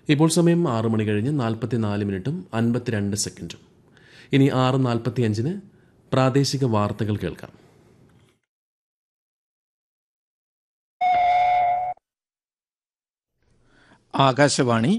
ഇപ്പോൾ സമയം ആറ് മണി കഴിഞ്ഞ് നാൽപ്പത്തിനാല് മിനിറ്റും അൻപത്തിരണ്ട് സെക്കൻഡും ഇനി ആറ് നാൽപ്പത്തിയഞ്ചിന് പ്രാദേശിക വാർത്തകൾ കേൾക്കാം ആകാശവാണി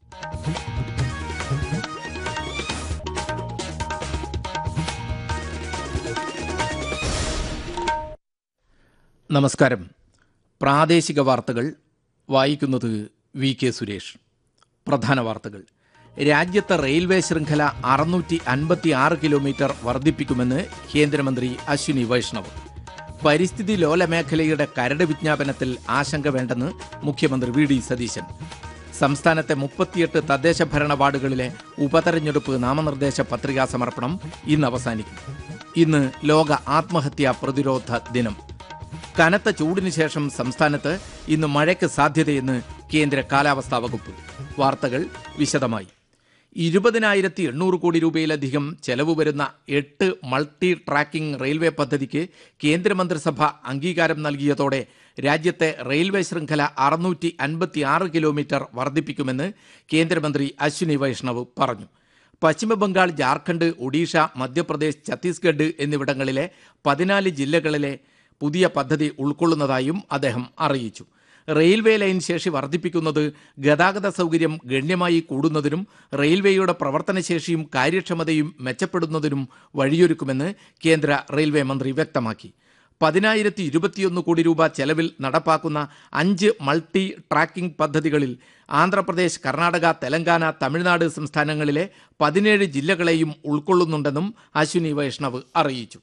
നമസ്കാരം പ്രാദേശിക വാർത്തകൾ വായിക്കുന്നത് വി കെ സുരേഷ് പ്രധാന വാർത്തകൾ രാജ്യത്തെ റെയിൽവേ ശൃംഖല അറുന്നൂറ്റി അൻപത്തി ആറ് കിലോമീറ്റർ വർദ്ധിപ്പിക്കുമെന്ന് കേന്ദ്രമന്ത്രി അശ്വിനി വൈഷ്ണവ് പരിസ്ഥിതി ലോല മേഖലയുടെ കരട് വിജ്ഞാപനത്തിൽ ആശങ്ക വേണ്ടെന്ന് മുഖ്യമന്ത്രി വി ഡി സതീശൻ സംസ്ഥാനത്തെ മുപ്പത്തിയെട്ട് തദ്ദേശ ഭരണ വാർഡുകളിലെ ഉപതെരഞ്ഞെടുപ്പ് നാമനിർദ്ദേശ പത്രികാ സമർപ്പണം ഇന്ന് അവസാനിക്കും ഇന്ന് ലോക ആത്മഹത്യാ പ്രതിരോധ ദിനം കനത്ത ചൂടിന് ശേഷം സംസ്ഥാനത്ത് ഇന്ന് മഴയ്ക്ക് സാധ്യതയെന്ന് കേന്ദ്ര കാലാവസ്ഥാ വകുപ്പ് വാർത്തകൾ വിശദമായി ഇരുപതിനായിരത്തി എണ്ണൂറ് കോടി രൂപയിലധികം ചെലവ് വരുന്ന എട്ട് മൾട്ടി ട്രാക്കിംഗ് റെയിൽവേ പദ്ധതിക്ക് കേന്ദ്രമന്ത്രിസഭ അംഗീകാരം നൽകിയതോടെ രാജ്യത്തെ റെയിൽവേ ശൃംഖല അറുന്നൂറ്റി അൻപത്തി ആറ് കിലോമീറ്റർ വർദ്ധിപ്പിക്കുമെന്ന് കേന്ദ്രമന്ത്രി അശ്വിനി വൈഷ്ണവ് പറഞ്ഞു പശ്ചിമബംഗാൾ ജാർഖണ്ഡ് ഒഡീഷ മധ്യപ്രദേശ് ഛത്തീസ്ഗഡ് എന്നിവിടങ്ങളിലെ പതിനാല് ജില്ലകളിലെ പുതിയ പദ്ധതി ഉൾക്കൊള്ളുന്നതായും അദ്ദേഹം അറിയിച്ചു റെയിൽവേ ലൈൻ ശേഷി വർദ്ധിപ്പിക്കുന്നത് ഗതാഗത സൗകര്യം ഗണ്യമായി കൂടുന്നതിനും റെയിൽവേയുടെ പ്രവർത്തനശേഷിയും കാര്യക്ഷമതയും മെച്ചപ്പെടുന്നതിനും വഴിയൊരുക്കുമെന്ന് കേന്ദ്ര റെയിൽവേ മന്ത്രി വ്യക്തമാക്കി പതിനായിരത്തി ഇരുപത്തിയൊന്ന് കോടി രൂപ ചെലവിൽ നടപ്പാക്കുന്ന അഞ്ച് മൾട്ടി ട്രാക്കിംഗ് പദ്ധതികളിൽ ആന്ധ്രാപ്രദേശ് കർണാടക തെലങ്കാന തമിഴ്നാട് സംസ്ഥാനങ്ങളിലെ പതിനേഴ് ജില്ലകളെയും ഉൾക്കൊള്ളുന്നുണ്ടെന്നും അശ്വിനി വൈഷ്ണവ് അറിയിച്ചു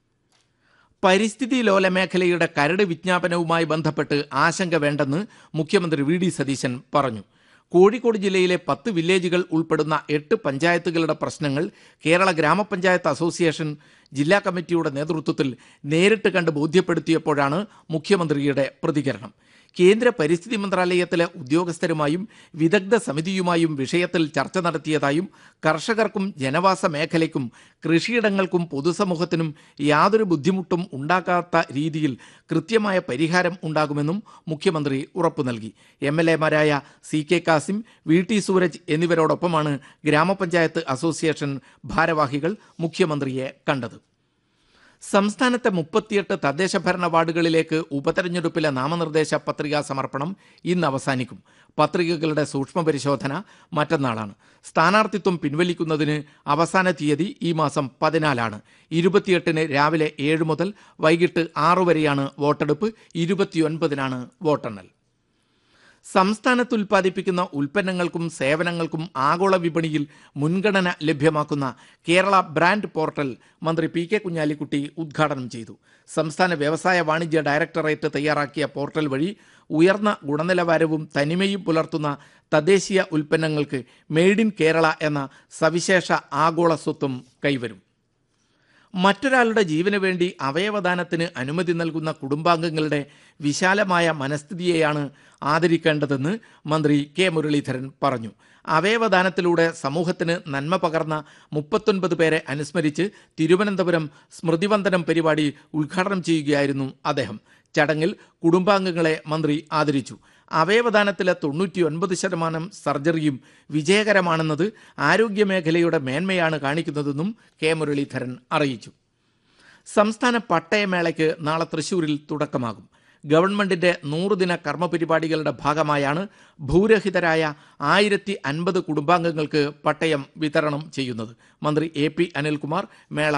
പരിസ്ഥിതി ലോല മേഖലയുടെ കരട് വിജ്ഞാപനവുമായി ബന്ധപ്പെട്ട് ആശങ്ക വേണ്ടെന്ന് മുഖ്യമന്ത്രി വി ഡി സതീശൻ പറഞ്ഞു കോഴിക്കോട് ജില്ലയിലെ പത്ത് വില്ലേജുകൾ ഉൾപ്പെടുന്ന എട്ട് പഞ്ചായത്തുകളുടെ പ്രശ്നങ്ങൾ കേരള ഗ്രാമപഞ്ചായത്ത് അസോസിയേഷൻ ജില്ലാ കമ്മിറ്റിയുടെ നേതൃത്വത്തിൽ നേരിട്ട് കണ്ട് ബോധ്യപ്പെടുത്തിയപ്പോഴാണ് മുഖ്യമന്ത്രിയുടെ പ്രതികരണം കേന്ദ്ര പരിസ്ഥിതി മന്ത്രാലയത്തിലെ ഉദ്യോഗസ്ഥരുമായും വിദഗ്ധ സമിതിയുമായും വിഷയത്തിൽ ചർച്ച നടത്തിയതായും കർഷകർക്കും ജനവാസ മേഖലയ്ക്കും കൃഷിയിടങ്ങൾക്കും പൊതുസമൂഹത്തിനും യാതൊരു ബുദ്ധിമുട്ടും ഉണ്ടാക്കാത്ത രീതിയിൽ കൃത്യമായ പരിഹാരം ഉണ്ടാകുമെന്നും മുഖ്യമന്ത്രി ഉറപ്പു നൽകി എം എൽ എമാരായ C K Kasim V T Sooraj എന്നിവരോടൊപ്പമാണ് ഗ്രാമപഞ്ചായത്ത് അസോസിയേഷൻ ഭാരവാഹികൾ മുഖ്യമന്ത്രിയെ കണ്ടത് സംസ്ഥാനത്തെ മുപ്പത്തിയെട്ട് തദ്ദേശ ഭരണ വാർഡുകളിലേക്ക് ഉപതെരഞ്ഞെടുപ്പിലെ നാമനിർദ്ദേശ പത്രികാ സമർപ്പണം ഇന്ന് അവസാനിക്കും പത്രികകളുടെ സൂക്ഷ്മ പരിശോധന മറ്റന്നാളാണ് സ്ഥാനാർത്ഥിത്വം പിൻവലിക്കുന്നതിന് അവസാന തീയതി ഈ മാസം പതിനാലാണ് ഇരുപത്തിയെട്ടിന് രാവിലെ ഏഴ് മുതൽ വൈകിട്ട് ആറു വരെയാണ് വോട്ടെടുപ്പ് ഇരുപത്തിയൊൻപതിനാണ് വോട്ടെണ്ണൽ സംസ്ഥാനത്ത് ഉൽപ്പാദിപ്പിക്കുന്ന ഉൽപ്പന്നങ്ങൾക്കും സേവനങ്ങൾക്കും ആഗോള വിപണിയിൽ മുൻഗണന ലഭ്യമാക്കുന്ന കേരള ബ്രാൻഡ് പോർട്ടൽ മന്ത്രി പി കെ കുഞ്ഞാലിക്കുട്ടി ഉദ്ഘാടനം ചെയ്തു സംസ്ഥാന വ്യവസായ വാണിജ്യ ഡയറക്ടറേറ്റ് തയ്യാറാക്കിയ പോർട്ടൽ വഴി ഉയർന്ന ഗുണനിലവാരവും തനിമയും പുലർത്തുന്ന തദ്ദേശീയ ഉൽപ്പന്നങ്ങൾക്ക് മെയ്ഡ് ഇൻ കേരള എന്ന സവിശേഷ ആഗോള സ്വത്വം കൈവരും മറ്റൊരാളുടെ ജീവന് വേണ്ടി അവയവദാനത്തിന് അനുമതി നൽകുന്ന കുടുംബാംഗങ്ങളുടെ വിശാലമായ മനസ്ഥിതിയെയാണ് ആദരിക്കേണ്ടതെന്ന് മന്ത്രി കെ മുരളീധരൻ പറഞ്ഞു അവയവദാനത്തിലൂടെ സമൂഹത്തിന് നന്മ പകർന്ന മുപ്പത്തൊൻപത് പേരെ അനുസ്മരിച്ച് തിരുവനന്തപുരം സ്മൃതിവന്ദനം പരിപാടി ഉദ്ഘാടനം ചെയ്യുകയായിരുന്നു അദ്ദേഹം ചടങ്ങിൽ കുടുംബാംഗങ്ങളെ മന്ത്രി ആദരിച്ചു അവയവദാനത്തിലെ തൊണ്ണൂറ്റിയൊൻപത് ശതമാനം സർജറിയും വിജയകരമാണെന്നത് ആരോഗ്യമേഖലയുടെ മേന്മയാണ് കാണിക്കുന്നതെന്നും കെ മുരളീധരൻ അറിയിച്ചു സംസ്ഥാന പട്ടയമേളയ്ക്ക് നാളെ തൃശൂരിൽ തുടക്കമാകും ഗവൺമെന്റിന്റെ നൂറുദിന കർമ്മ പരിപാടികളുടെ ഭാഗമായാണ് ഭൂരഹിതരായ ആയിരത്തി അൻപത് കുടുംബാംഗങ്ങൾക്ക് പട്ടയം വിതരണം ചെയ്യുന്നത് മന്ത്രി എ പി അനിൽകുമാർ മേള